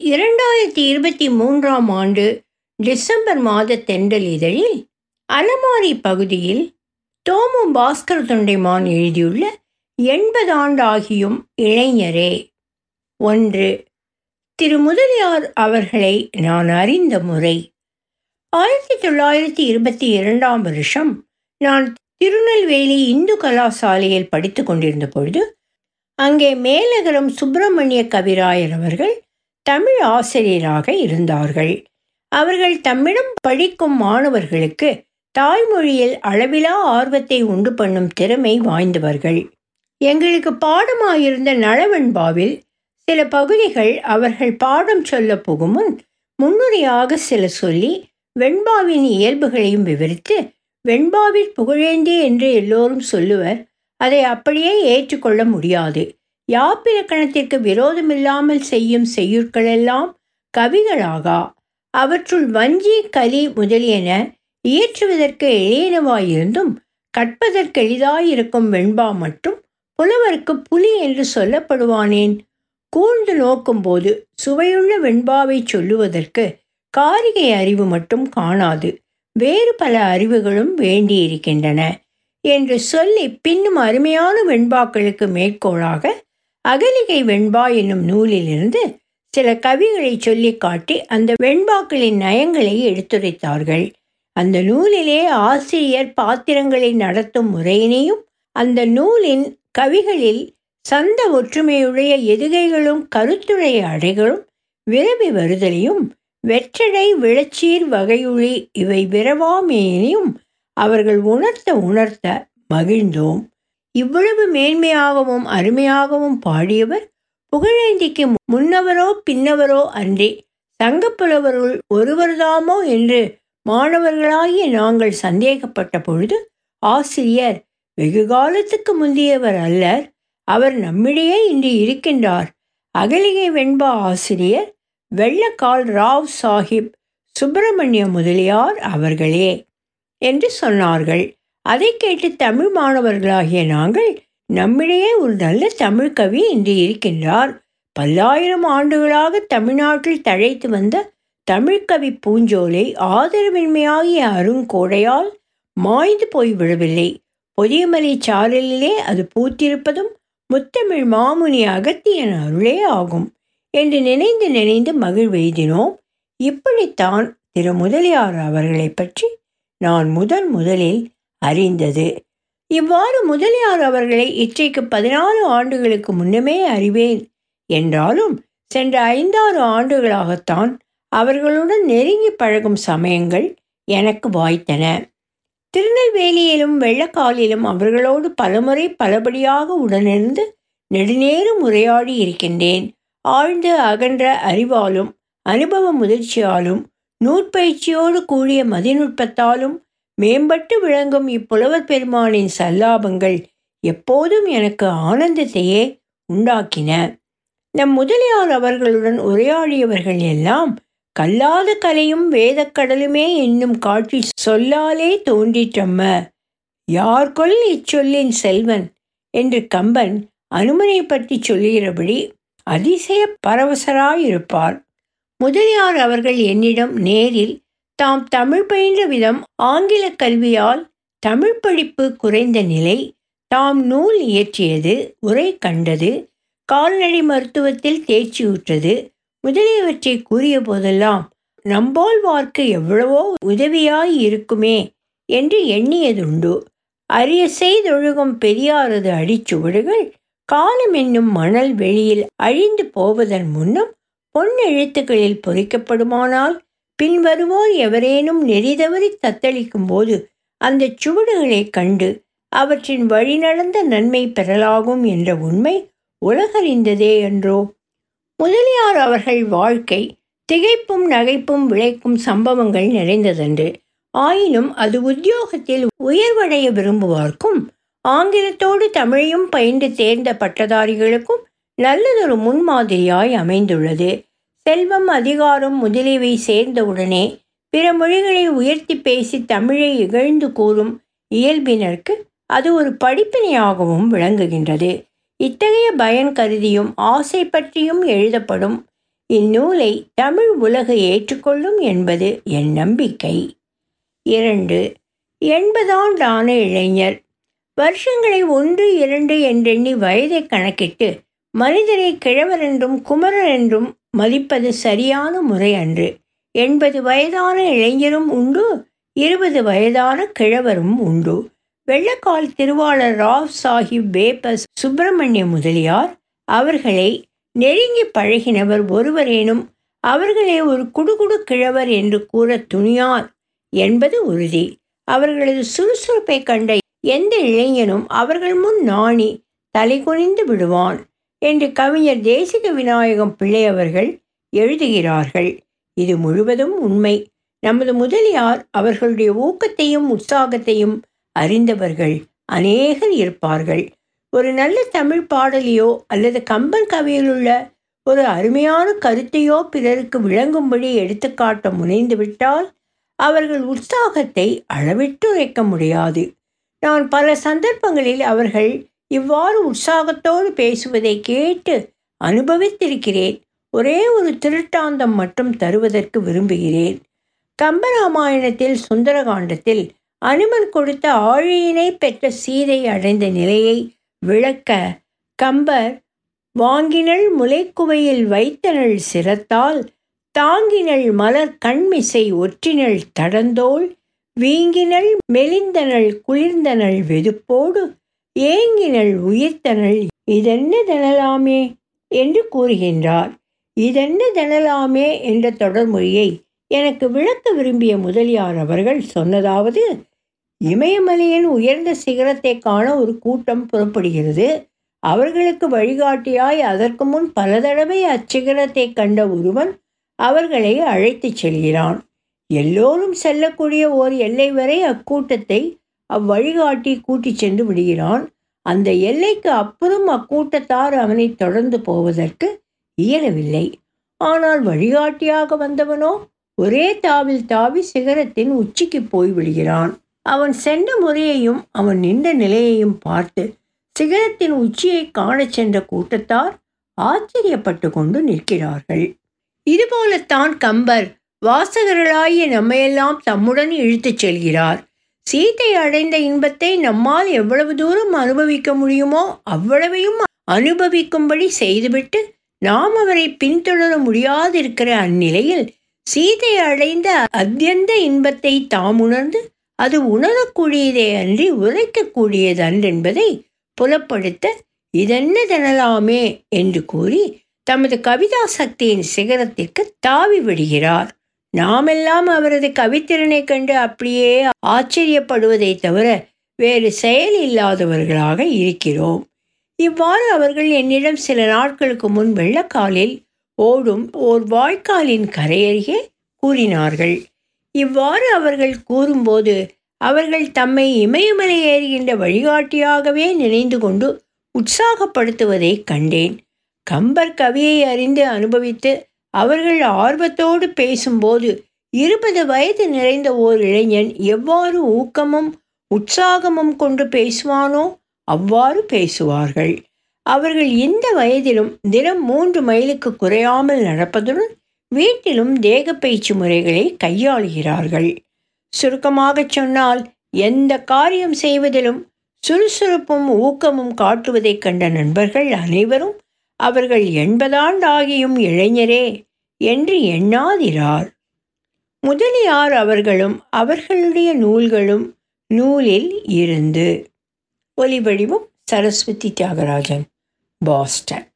இரண்டாயிரத்தி இருபத்தி மூன்றாம் ஆண்டு டிசம்பர் மாத தென்றல் இதழில் அலமாரி பகுதியில் தோமு பாஸ்கர் தொண்டைமான் எழுதியுள்ள எண்பது ஆண்டாகியும் இளைஞரே ஒன்று திரு முதலியார் அவர்களை நான் அறிந்த முறை ஆயிரத்தி தொள்ளாயிரத்தி இருபத்தி இரண்டாம் வருஷம் நான் திருநெல்வேலி இந்து கலாசாலையில் படித்து கொண்டிருந்த பொழுது அங்கே மேலகரம் சுப்பிரமணிய கவிராயர் அவர்கள் தமிழ் ஆசிரியராக இருந்தார்கள் அவர்கள் தம்மிடம் படிக்கும் மாணவர்களுக்கு தாய்மொழியில் அளவிலா ஆர்வத்தை உண்டு பண்ணும் திறமை வாய்ந்தவர்கள் எங்களுக்கு பாடமாயிருந்த நளவெண்பாவில் சில பகுதிகள் அவர்கள் பாடம் சொல்ல புகுமுன் முன்னுரையாக சில சொல்லி வெண்பாவின் இயல்புகளையும் விவரித்து வெண்பாவில் புகழேந்தி என்று எல்லோரும் சொல்லுவர் அதை அப்படியே ஏற்றுக்கொள்ள முடியாது யாப்பிலக்கணத்திற்கு விரோதமில்லாமல் செய்யும் செய்யுட்களெல்லாம் கவிகளாகா அவற்றுள் வஞ்சி கலி முதலியன இயற்றுவதற்கு எளியனவாயிருந்தும் கற்பதற்கு எளிதாயிருக்கும் வெண்பா மட்டும் புலவருக்கு புலி என்று சொல்லப்படுவானேன் கூர்ந்து நோக்கும்போது சுவையுள்ள வெண்பாவை சொல்லுவதற்கு காரிகை அறிவு மட்டும் காணாது வேறு பல அறிவுகளும் வேண்டியிருக்கின்றன என்று சொல்லி பின்னும் அருமையான வெண்பாக்களுக்கு மேற்கோளாக அகலிகை வெண்பா என்னும் நூலிலிருந்து சில கவிகளை சொல்லி காட்டி அந்த வெண்பாக்களின் நயங்களை எடுத்துரைத்தார்கள் அந்த நூலிலே ஆசிரியர் பாத்திரங்களை நடத்தும் முறையினையும் அந்த நூலின் கவிகளில் சந்த ஒற்றுமையுடைய எதுகைகளும் கருத்துடைய அடைகளும் விரவி வருதலையும் வெற்றடை விளச்சீர் வகையுளி இவை விரவாமேனையும் அவர்கள் உணர்த்த உணர்த்த மகிழ்ந்தோம் இவ்வளவு மேன்மையாகவும் அருமையாகவும் பாடியவர் புகழேந்திக்கு முன்னவரோ பின்னவரோ அன்றி சங்கப்புலவருள் ஒருவர்தாமோ என்று மாணவர்களாகிய நாங்கள் சந்தேகப்பட்ட பொழுது ஆசிரியர் வெகு காலத்துக்கு முந்தியவர் அல்லர் அவர் நம்மிடையே இன்று இருக்கின்றார் அகலிகை வெண்பா ஆசிரியர் வெள்ளக்கால் ராவ் சாஹிப் சுப்பிரமணிய முதலியார் அவர்களே என்று சொன்னார்கள் அதை கேட்டு தமிழ் மாணவர்களாகிய நாங்கள் நம்மிடையே ஒரு நல்ல தமிழ் கவி இன்று இருக்கின்றார் பல்லாயிரம் ஆண்டுகளாக தமிழ்நாட்டில் தழைத்து வந்த தமிழ்கவி பூஞ்சோலை ஆதரவின்மையாகிய அருங்கோடையால் மாய்ந்து போய் விடவில்லை பொதியமலை சாரலிலே அது பூத்திருப்பதும் முத்தமிழ் மாமுனி அகத்தியன் அருளே ஆகும் என்று நினைந்து நினைந்து மகிழ்வெய்தினோம் இப்படித்தான் திரு முதலியார் அவர்களை பற்றி நான் முதன் முதலில் அறிந்தது இவ்வாறு முதலியார் அவர்களை இற்றைக்கு பதினாலு ஆண்டுகளுக்கு முன்னமே அறிவேன் என்றாலும் சென்ற ஐந்தாறு ஆண்டுகளாகத்தான் அவர்களுடன் நெருங்கி பழகும் சமயங்கள் எனக்கு வாய்த்தன திருநெல்வேலியிலும் வெள்ளக்காலிலும் அவர்களோடு பலமுறை பலபடியாக உடனிருந்து நெடுநேரம் உரையாடி இருக்கின்றேன் ஆழ்ந்த அகன்ற அறிவாலும் அனுபவ முதிர்ச்சியாலும் நூற்பயிற்சியோடு கூடிய மதிநுட்பத்தாலும் மேம்பட்டு விளங்கும் இப்புலவர் பெருமானின் சல்லாபங்கள் எப்போதும் எனக்கு ஆனந்தத்தையே உண்டாக்கின நம் முதலியார் அவர்களுடன் உரையாடியவர்கள் எல்லாம் கல்லாத கலையும் வேதக்கடலுமே என்னும் காட்சி சொல்லாலே தோன்றிற்றம்ம யார் கொல் இச்சொல்லின் செல்வன் என்று கம்பன் அனுமனை பற்றி சொல்லுகிறபடி அதிசய பரவசராயிருப்பார் முதலியார் அவர்கள் என்னிடம் நேரில் தாம் தமிழ் பயின்ற விதம் ஆங்கில கல்வியால் தமிழ் படிப்பு குறைந்த நிலை தாம் நூல் இயற்றியது உரை கண்டது கால்நடை மருத்துவத்தில் தேர்ச்சியுற்றது முதலியவற்றை கூறிய போதெல்லாம் நம்போல்வார்க்கு எவ்வளவோ உதவியாய் இருக்குமே என்று எண்ணியதுண்டு அரிய செய்தொழுகும் பெரியாரது அடிச்சுவடுகள் காலம் என்னும் மணல் வெளியில் அழிந்து போவதன் முன்னம் பொன் எழுத்துக்களில் பொறிக்கப்படுமானால் பின்வருவோர் எவரேனும் நெறிதவறி தத்தளிக்கும் போது அந்த சுவடுகளைக் கண்டு அவற்றின் வழிநடந்த நன்மை பெறலாகும் என்ற உண்மை உலகறிந்ததே என்றோ முதலியார் அவர்கள் வாழ்க்கை திகைப்பும் நகைப்பும் விளைக்கும் சம்பவங்கள் நிறைந்ததன்று ஆயினும் அது உத்தியோகத்தில் உயர்வடைய விரும்புவார்க்கும் ஆங்கிலத்தோடு தமிழையும் பயின்று தேர்ந்த பட்டதாரிகளுக்கும் நல்லதொரு முன்மாதிரியாய் அமைந்துள்ளது செல்வம் அதிகாரம் முதலியவை சேர்ந்தவுடனே பிற மொழிகளை உயர்த்தி பேசி தமிழை இகழ்ந்து கூறும் இயல்பினருக்கு அது ஒரு படிப்பினையாகவும் விளங்குகின்றது இத்தகைய பயன் கருதியும் ஆசை பற்றியும் எழுதப்படும் இந்நூலை தமிழ் உலகு ஏற்றுக்கொள்ளும் என்பது என் நம்பிக்கை இரண்டு எண்பதாண்டான இளைஞர் வருஷங்களை ஒன்று இரண்டு என்றெண்ணி வயதை கணக்கிட்டு மனிதரை கிழவர் என்றும் குமரர் என்றும் மதிப்பது சரியான முறை அன்று எண்பது வயதான இளைஞரும் உண்டு இருபது வயதான கிழவரும் உண்டு வெள்ளக்கால் திருவாளர் ராவ் சாஹிப் பேபஸ் சுப்பிரமணிய முதலியார் அவர்களை நெருங்கி பழகினவர் ஒருவரேனும் அவர்களே ஒரு குடுகுடு கிழவர் என்று கூற துணியார் என்பது உறுதி அவர்களது சுறுசுறுப்பை கண்ட எந்த இளைஞனும் அவர்கள் முன் நாணி தலை குனிந்து விடுவான் என்று கவிஞர் தேசிக விநாயகம் பிள்ளை அவர்கள் எழுதுகிறார்கள் இது முழுவதும் உண்மை நமது முதலியார் அவர்களுடைய ஊக்கத்தையும் உற்சாகத்தையும் அறிந்தவர்கள் அநேகர் இருப்பார்கள் ஒரு நல்ல தமிழ் பாடலையோ அல்லது கம்பன் கவியிலுள்ள ஒரு அருமையான கருத்தையோ பிறருக்கு விளங்கும்படி எடுத்துக்காட்ட முனைந்துவிட்டால் அவர்கள் உற்சாகத்தை அளவிட்டுரைக்க முடியாது நான் பல சந்தர்ப்பங்களில் அவர்கள் இவ்வாறு உற்சாகத்தோடு பேசுவதை கேட்டு அனுபவித்திருக்கிறேன் ஒரே ஒரு திருட்டாந்தம் மட்டும் தருவதற்கு விரும்புகிறேன் கம்பராமாயணத்தில் சுந்தரகாண்டத்தில் அனுமன் கொடுத்த ஆழியினை பெற்ற சீதை அடைந்த நிலையை விளக்க கம்பர் வாங்கினள் முலைக்குவையில் வைத்தனள் சிரத்தால் தாங்கினள் மலர் கண்மிசை ஒற்றினள் தடந்தோள் வீங்கினள் மெலிந்தனள் குளிர்ந்தனள் வெதுப்போடு ஏங்கினள் உயிர்த்தனள் இதென்ன தனலாமே என்று கூறுகின்றார் இதென்ன தனலாமே என்ற தொடர்மொழியை எனக்கு விளக்க விரும்பிய முதலியார் அவர்கள் சொன்னதாவது இமயமலையின் உயர்ந்த சிகரத்தை காண ஒரு கூட்டம் புறப்படுகிறது அவர்களுக்கு வழிகாட்டியாய் அதற்கு முன் பல தடவை அச்சிகரத்தை கண்ட ஒருவன் அவர்களை அழைத்துச் செல்கிறான் எல்லோரும் செல்லக்கூடிய ஓர் எல்லை வரை அக்கூட்டத்தை அவ்வழிகாட்டி கூட்டிச் சென்று விடுகிறான் அந்த எல்லைக்கு அப்புறம் அக்கூட்டத்தார் அவனை தொடர்ந்து போவதற்கு இயலவில்லை ஆனால் வழிகாட்டியாக வந்தவனோ ஒரே தாவில் தாவி சிகரத்தின் உச்சிக்கு போய் விடுகிறான் அவன் சென்ற முறையையும் அவன் நின்ற நிலையையும் பார்த்து சிகரத்தின் உச்சியை காணச் சென்ற கூட்டத்தார் ஆச்சரியப்பட்டு கொண்டு நிற்கிறார்கள் இதுபோலத்தான் கம்பர் வாசகர்களாகிய நம்மையெல்லாம் தம்முடன் இழுத்துச் செல்கிறார் சீத்தை அடைந்த இன்பத்தை நம்மால் எவ்வளவு தூரம் அனுபவிக்க முடியுமோ அவ்வளவையும் அனுபவிக்கும்படி செய்துவிட்டு நாம் அவரை பின்தொடர முடியாதிருக்கிற அந்நிலையில் சீதை அடைந்த அத்தியந்த இன்பத்தை தாம் உணர்ந்து அது உணரக்கூடியதே அன்றி உரைக்கக்கூடியது அன்றென்பதை புலப்படுத்த இதென்ன தனலாமே என்று கூறி தமது கவிதா சக்தியின் சிகரத்திற்கு தாவி விடுகிறார் நாமெல்லாம் அவரது கவித்திறனை கண்டு அப்படியே ஆச்சரியப்படுவதை தவிர வேறு செயல் இல்லாதவர்களாக இருக்கிறோம் இவ்வாறு அவர்கள் என்னிடம் சில நாட்களுக்கு முன் வெள்ளக்காலில் ஓடும் ஓர் வாய்க்காலின் கரையருகே கூறினார்கள் இவ்வாறு அவர்கள் கூறும்போது அவர்கள் தம்மை இமயமலை ஏறுகின்ற வழிகாட்டியாகவே நினைந்து கொண்டு உற்சாகப்படுத்துவதை கண்டேன் கம்பர் கவியை அறிந்து அனுபவித்து அவர்கள் ஆர்வத்தோடு பேசும்போது இருபது வயது நிறைந்த ஓர் இளைஞன் எவ்வாறு ஊக்கமும் உற்சாகமும் கொண்டு பேசுவானோ அவ்வாறு பேசுவார்கள் அவர்கள் இந்த வயதிலும் தினம் மூன்று மைலுக்கு குறையாமல் நடப்பதுடன் வீட்டிலும் தேக பயிற்சி முறைகளை கையாளுகிறார்கள் சுருக்கமாகச் சொன்னால் எந்த காரியம் செய்வதிலும் சுறுசுறுப்பும் ஊக்கமும் காட்டுவதைக் கண்ட நண்பர்கள் அனைவரும் அவர்கள் எண்பதாண்டாகியும் இளைஞரே என்று எண்ணாதிரார் முதலியார் அவர்களும் அவர்களுடைய நூல்களும் நூலில் இருந்து ஒலிவடிவம் சரஸ்வதி தியாகராஜன் பாஸ்டன்